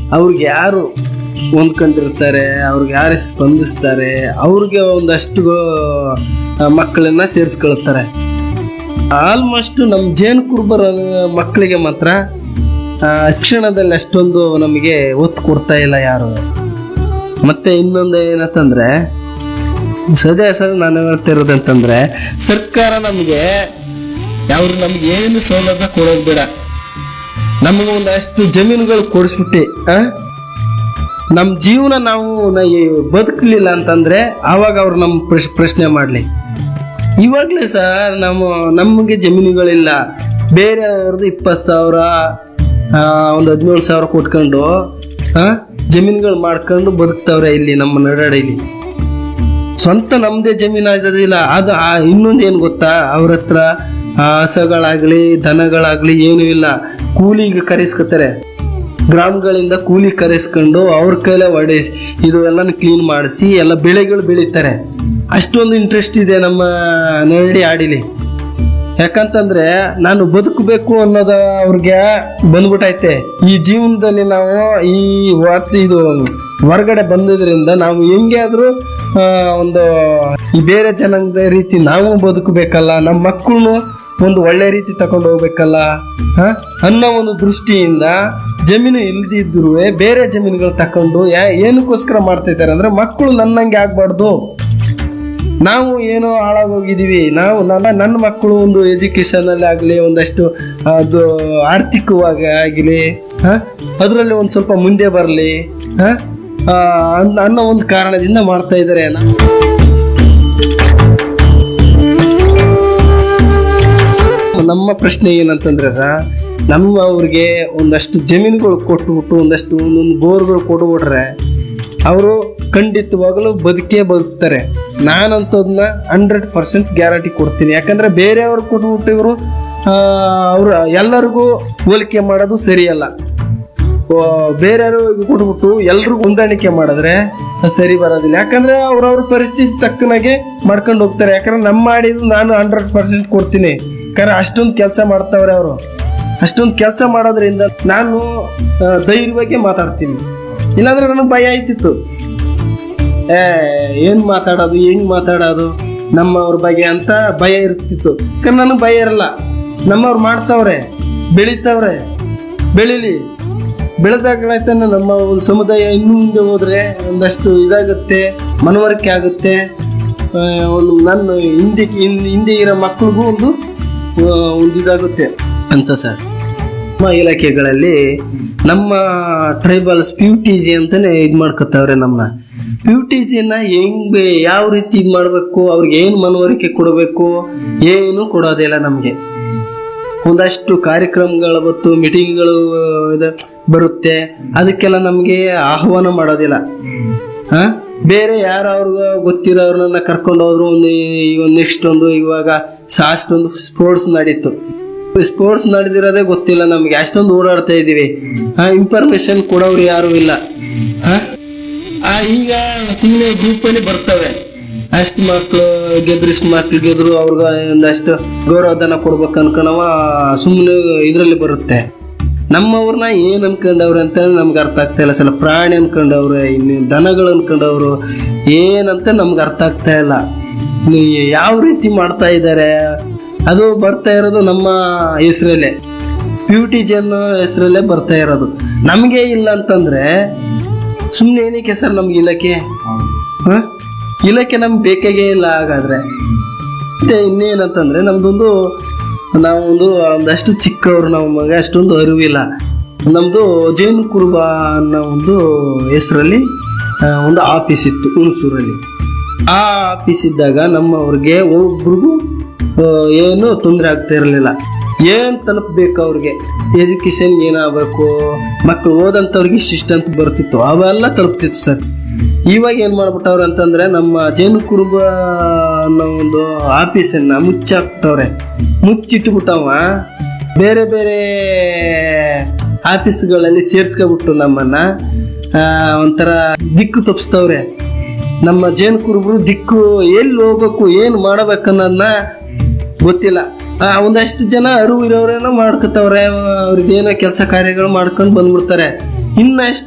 ಅವ್ರಿಗೆ ಯಾರು ಹೊಂದ್ಕೊಂಡಿರ್ತಾರೆ ಅವ್ರಿಗೆ ಯಾರು ಸ್ಪಂದಿಸ್ತಾರೆ ಅವ್ರಿಗೆ ಒಂದಷ್ಟು ಆ, ಮಕ್ಕಳನ್ನ ಸೇರಿಸ್ಕೊಳ್ತಾರೆ ಆಲ್ಮೋಸ್ಟ್ ನಮ್ಮ ಜೇನು ಕುರುಬರ ಮಕ್ಕಳಿಗೆ ಮಾತ್ರ ಆ, ಶಿಕ್ಷಣದಲ್ಲಿ ಅಷ್ಟೊಂದು ನಮಗೆ ಒತ್ತು ಕೊಡ್ತಾ ಇಲ್ಲ ಯಾರು ಮತ್ತೆ ಇನ್ನೊಂದು ಏನಂತಂದ್ರೆ ಸದ್ಯ ಸರ್ ನಾನು ಹೇಳ್ತಾ ಇರೋದಂತಂದ್ರೆ ಸರ್ಕಾರ ನಮಗೆ ಅವ್ರು ನಮ್ಗೆ ಏನು ಸೌಲಭ್ಯ ಕೊಡೋದು ಬೇಡ ನಮಗೆ ಒಂದಷ್ಟು ಜಮೀನುಗಳು ಕೊಡಿಸ್ಬಿಟ್ಟು ಆ? ನಮ್ಮ ಜೀವನ ನಾವು ನ- ಈ ಬದುಕಲಿಲ್ಲ ಅಂತಂದ್ರೆ ಆವಾಗ ಅವ್ರು ನಮ್ಮ ಪ್ರಶ್- ಪ್ರಶ್ನೆ ಮಾಡಲಿ ಇವಾಗಲೇ ಸರ್ ನಮ್ಮ ನಮಗೆ ಜಮೀನುಗಳಿಲ್ಲ ಬೇರೆಯವ್ರದ್ದು ಇಪ್ಪತ್ತು ಸಾವಿರ ಆ, ಒಂದು ಹದಿನೇಳು ಸಾವಿರ ಕೊಟ್ಕೊಂಡು ಆ, ಜಮೀನುಗಳು ಮಾಡ್ಕೊಂಡು ಬದುಕ್ತವ್ರೆ ಇಲ್ಲಿ ನಮ್ಮ ನಡಾಡಿಲಿ ಸ್ವಂತ ನಮ್ಮದೇ ಜಮೀನು ಆಗೋದಿಲ್ಲ ಅದು ಆ- ಇನ್ನೊಂದು ಏನು ಗೊತ್ತಾ ಅವ್ರ ಹತ್ರ ಆ, ಹಸಗಳಾಗ್ಲಿ ದನಗಳಾಗ್ಲಿ ಏನೂ ಇಲ್ಲ ಕೂಲಿಗೆ ಕರೆಸ್ಕೊತಾರೆ ಗ್ರಾಮಗಳಿಂದ ಕೂಲಿ ಕರೆಸ್ಕೊಂಡು ಅವ್ರ ಕೈಲೇ ಹೊಡೆಸಿ ಇದು ಎಲ್ಲಾನು ಕ್ಲೀನ್ ಮಾಡಿಸಿ ಎಲ್ಲ ಬೆಳೆಗಳು ಬೆಳೀತಾರೆ ಅಷ್ಟೊಂದು ಇಂಟ್ರೆಸ್ಟ್ ಇದೆ ನಮ್ಮ ನರಡಿ ಆಡಿಲಿ ಯಾಕಂತಂದ್ರೆ ನಾನು ಬದುಕಬೇಕು ಅನ್ನೋದ ಅವ್ರಿಗೆ ಬಂದ್ಬಿಟ್ಟೈತೆ ಈ ಜೀವನದಲ್ಲಿ ನಾವು ಈ ವಾತ್ ಇದು ಹೊರಗಡೆ ಬಂದಿದ್ರಿಂದ ನಾವು ಹೆಂಗೆ ಆದ್ರೂ ಆ, ಒಂದು ಈ ಬೇರೆ ಜನಾಂಗದ ರೀತಿ ನಾವು ಬದುಕಬೇಕಲ್ಲ ನಮ್ಮ ಮಕ್ಕಳನ್ನು ಒಂದು ಒಳ್ಳೆ ರೀತಿ ತಗೊಂಡು ಹೋಗ್ಬೇಕಲ್ಲ ಹ? ಅನ್ನೋ ಒಂದು ದೃಷ್ಟಿಯಿಂದ ಜಮೀನು ಇಲ್ದಿದ್ರು ಬೇರೆ ಜಮೀನುಗಳು ತಕೊಂಡು ಯಾ- ಏನಕ್ಕೋಸ್ಕರ ಮಾಡ್ತಾ ಇದ್ದಾರೆ ಅಂದ್ರೆ ಮಕ್ಕಳು ನನ್ನಂಗೆ ಆಗ್ಬಾರ್ದು ನಾವು ಏನೋ ಹಾಳಾಗೋಗಿದ್ದೀವಿ ನಾವು ನನ್ನ ನನ್ನ ಮಕ್ಕಳು ಒಂದು ಎಜುಕೇಷನ್ ಅಲ್ಲಿ ಆಗಲಿ ಒಂದಷ್ಟು ಅದು ಆರ್ಥಿಕವಾಗಿ ಆಗಲಿ ಅದರಲ್ಲಿ ಒಂದು ಸ್ವಲ್ಪ ಮುಂದೆ ಬರಲಿ ಅನ್ನೋ ಒಂದು ಕಾರಣದಿಂದ ಮಾಡ್ತಾ ಇದ್ದಾರೆ ನಾ- ನಮ್ಮ ಪ್ರಶ್ನೆ ಏನಂತಂದ್ರೆ ಸರ್ ನಮ್ಮ ಅವ್ರಿಗೆ ಒಂದಷ್ಟು ಜಮೀನುಗಳು ಕೊಟ್ಬಿಟ್ಟು ಒಂದಷ್ಟು ಒಂದೊಂದು ಬೋರ್ಗಳು ಕೊಟ್ಬಿಟ್ರೆ ಅವರು ಖಂಡಿತವಾಗಲೂ ಬದುಕೇ ಬದುಕ್ತಾರೆ ನಾನಂತದನ್ನ ಹಂಡ್ರೆಡ್ ಪರ್ಸೆಂಟ್ ಗ್ಯಾರಂಟಿ ಕೊಡ್ತೀನಿ ಯಾಕಂದ್ರೆ ಬೇರೆಯವ್ರು ಕೊಟ್ಬಿಟ್ಟು ಇವರು ಅವರು ಎಲ್ಲರಿಗೂ ಹೋಲಿಕೆ ಮಾಡೋದು ಸರಿಯಲ್ಲ ಓ, ಬೇರೆಯವರು ಕೊಟ್ಬಿಟ್ಟು ಎಲ್ರಿಗೂ ಹೊಂದಾಣಿಕೆ ಮಾಡಿದ್ರೆ ಅದು ಸರಿ ಬರೋದಿಲ್ಲ ಯಾಕಂದ್ರೆ ಅವ್ರವ್ರ ಪರಿಸ್ಥಿತಿ ತಕ್ಕನಾಗೆ ಮಾಡ್ಕೊಂಡು ಹೋಗ್ತಾರೆ ಯಾಕಂದ್ರೆ ನಮ್ಮ ಮಾಡಿದ್ದು ನಾನು ಹಂಡ್ರೆಡ್ ಪರ್ಸೆಂಟ್ ಕೊಡ್ತೀನಿ ಯಾಕಂದ್ರೆ ಅಷ್ಟೊಂದು ಕೆಲಸ ಮಾಡ್ತಾವ್ರೆ ಅವರು ಅಷ್ಟೊಂದು ಕೆಲಸ ಮಾಡೋದ್ರಿಂದ ನಾನು ಆ, ಧೈರ್ಯವಾಗಿ ಮಾತಾಡ್ತೀನಿ ಇಲ್ಲಾಂದ್ರೆ ನನಗೆ ಭಯ ಆಯ್ತಿತ್ತು ಏ ಏನು ಮಾತಾಡೋದು ಹೆಂಗ್ ಮಾತಾಡೋದು ನಮ್ಮವ್ರ ಬಗ್ಗೆ ಅಂತ ಭಯ ಇರ್ತಿತ್ತು ಯಾಕಂದ್ರೆ ನನಗೆ ಭಯ ಇರಲ್ಲ ನಮ್ಮವ್ರು ಮಾಡ್ತಾವ್ರೆ ಬೆಳಿತಾವ್ರೆ ಬೆಳಿಲಿ ಬೆಳೆದಾಗಲೈತೆ ನಮ್ಮ ಒಂದು ಸಮುದಾಯ ಇನ್ನು ಮುಂದೆ ಹೋದ್ರೆ ಒಂದಷ್ಟು ಇದಾಗುತ್ತೆ ಮನವರಿಕೆ ಆಗುತ್ತೆ ಆ, ಒಂದು ನನ್ನ ಹಿಂದೆ ಹಿಂ- ಹಿಂದೆ ಇರೋ ಮಕ್ಳಿಗೂ ಒಂದು ಆ, ಒಂದು ಇದಾಗುತ್ತೆ ಅಂತ ಸರ್ ನಮ್ಮ ಇಲಾಖೆಗಳಲ್ಲಿ ನಮ್ಮ ಟ್ರೈಬಲ್ಸ್ ಪಿ ಟಿ ಜಿ ಅಂತಾನೆ ಇದು ಮಾಡ್ಕೊತಾವ್ರೆ ನಮ್ಮ ಪಿ ಟಿ ಜಿನ ಹೆಂಗ್ ಯಾವ ರೀತಿ ಇದು ಮಾಡಬೇಕು ಅವ್ರಿಗೆ ಏನು ಮನವರಿಕೆ ಕೊಡಬೇಕು ಏನು ಕೊಡೋದಿಲ್ಲ ನಮಗೆ ಒಂದಷ್ಟು ಕಾರ್ಯಕ್ರಮಗಳು ಮತ್ತು ಮೀಟಿಂಗ್ಗಳು ಇದು ಬರುತ್ತೆ ಅದಕ್ಕೆಲ್ಲ ನಮಗೆ ಆಹ್ವಾನ ಮಾಡೋದಿಲ್ಲ ಹಾ ಬೇರೆ ಯಾರು ಅವ್ರಿಗೆ ಗೊತ್ತಿರೋರನ್ನ ಕರ್ಕೊಂಡು ಹೋದ್ರು ಒಂದು ಈಗ ನೆಕ್ಸ್ಟ್ ಒಂದು ಇವಾಗ ಸಾಸ್ಟ್ ಒಂದು ಸ್ಪೋರ್ಟ್ಸ್ ನಡೀತು ಸ್ಪೋರ್ಟ್ಸ್ ನಡೆದಿರೋದೇ ಗೊತ್ತಿಲ್ಲ ನಮಗೆ ಅಷ್ಟೊಂದು ಓಡಾಡ್ತಾ ಇದೀವಿ ಹಾ ಇನ್ಫಾರ್ಮೇಶನ್ ಕೊಡೋರು ಯಾರು ಇಲ್ಲ ಹಾ ಆ ಈಗ ಸುಮ್ಮನೆ ಗ್ರೂಪಲ್ಲಿ ಬರ್ತವೆ ಅಷ್ಟು ಮಕ್ಳು ಗೆದ್ರು ಇಷ್ಟು ಮಕ್ಳು ಗೆದ್ರು ಅವ್ರಿಗೆ ಒಂದಷ್ಟು ಗೌರವಧನ ಕೊಡ್ಬೇಕು ಅನ್ಕೊಳವ ಸುಮ್ಮನೆ ಇದರಲ್ಲಿ ಬರುತ್ತೆ ನಮ್ಮವ್ರನ್ನ ಏನ್ ಅನ್ಕೊಂಡವ್ರೆ ಅಂತ ನಮ್ಗೆ ಅರ್ಥ ಆಗ್ತಾ ಇಲ್ಲ ಸಲ ಪ್ರಾಣಿ ಅನ್ಕೊಂಡವ್ರೆ ಇನ್ನು ದನಗಳು ಅನ್ಕೊಂಡವ್ರು ಏನಂತ ನಮ್ಗೆ ಅರ್ಥ ಆಗ್ತಾ ಇಲ್ಲ ಇನ್ನು ಯಾವ ರೀತಿ ಮಾಡ್ತಾ ಇದ್ದಾರೆ ಅದು ಬರ್ತಾ ಇರೋದು ನಮ್ಮ ಹೆಸರಲ್ಲೇ ಬ್ಯೂಟಿ ಜನ್ ಹೆಸರಲ್ಲೇ ಬರ್ತಾ ಇರೋದು ನಮಗೆ ಇಲ್ಲ ಅಂತಂದ್ರೆ ಸುಮ್ಮನೆ ಏನಕ್ಕೆ ಸರ್ ನಮ್ಗೆ ಇಲಾಖೆ ಹ? ಇಲಾಖೆ ನಮ್ಗೆ ಬೇಕಾಗೇ ಇಲ್ಲ ಹಾಗಾದ್ರೆ ಮತ್ತೆ ಇನ್ನೇನಂತಂದ್ರೆ ನಮ್ದೊಂದು ನಾವು ಒಂದು ಒಂದಷ್ಟು ಚಿಕ್ಕವರು ನಮಗೆ ಅಷ್ಟೊಂದು ಅರಿವಿಲ್ಲ ನಮ್ದು ಜೈನು ಕುರುಬ ಅನ್ನೋ ಒಂದು ಹೆಸರಲ್ಲಿ ಒಂದು ಆಫೀಸ್ ಇತ್ತು ಹುಣಸೂರಲ್ಲಿ ಆ ಆಫೀಸ್ ಇದ್ದಾಗ ನಮ್ಮವ್ರಿಗೆ ಒಬ್ರಿಗೂ ಆ, ಏನು ತೊಂದರೆ ಆಗ್ತಾ ಇರಲಿಲ್ಲ ಏನ್ ತಲುಪಬೇಕು ಅವ್ರಿಗೆ ಎಜುಕೇಶನ್ ಏನಾಗಬೇಕು ಮಕ್ಕಳು ಓದಂಥವ್ರಿಗೆ ಇಷ್ಟಿಷ್ಟ ಅಂತ ಬರ್ತಿತ್ತು ಅವೆಲ್ಲ ತಲುಪ್ತಿತ್ತು ಸರ್ ಇವಾಗ ಏನ್ ಮಾಡ್ಬಿಟ್ಟವ್ರೆ ಅಂತಂದ್ರೆ ನಮ್ಮ ಜೇನು ಕುರುಬ ಅನ್ನೋ ಒಂದು ಆಫೀಸನ್ನ ಮುಚ್ಚಾಕ್ಬಿಟ್ಟವ್ರೆ ಮುಚ್ಚಿಟ್ಬಿಟ್ಟವ ಬೇರೆ ಬೇರೆ ಆಫೀಸ್ಗಳಲ್ಲಿ ಸೇರ್ಸ್ಕೊಬಿಟ್ಟು ನಮ್ಮನ್ನ ಆ, ಒಂಥರ ದಿಕ್ಕು ತಪ್ಪಿಸ್ತವ್ರೆ ನಮ್ಮ ಜೇನು ಕುರುಬರು ದಿಕ್ಕು ಎಲ್ಲಿ ಹೋಗ್ಬೇಕು ಏನು ಮಾಡಬೇಕನ್ನೋದನ್ನ ಗೊತ್ತಿಲ್ಲ ಆ, ಒಂದಷ್ಟು ಜನ ಅರಿವು ಇರೋರೇನೋ ಮಾಡ್ಕೊತವ್ರೆ ಅವ್ರಿಗೆ ಏನೋ ಕೆಲಸ ಕಾರ್ಯಗಳು ಮಾಡ್ಕೊಂಡು ಬಂದ್ಬಿಡ್ತಾರೆ ಇನ್ನಷ್ಟು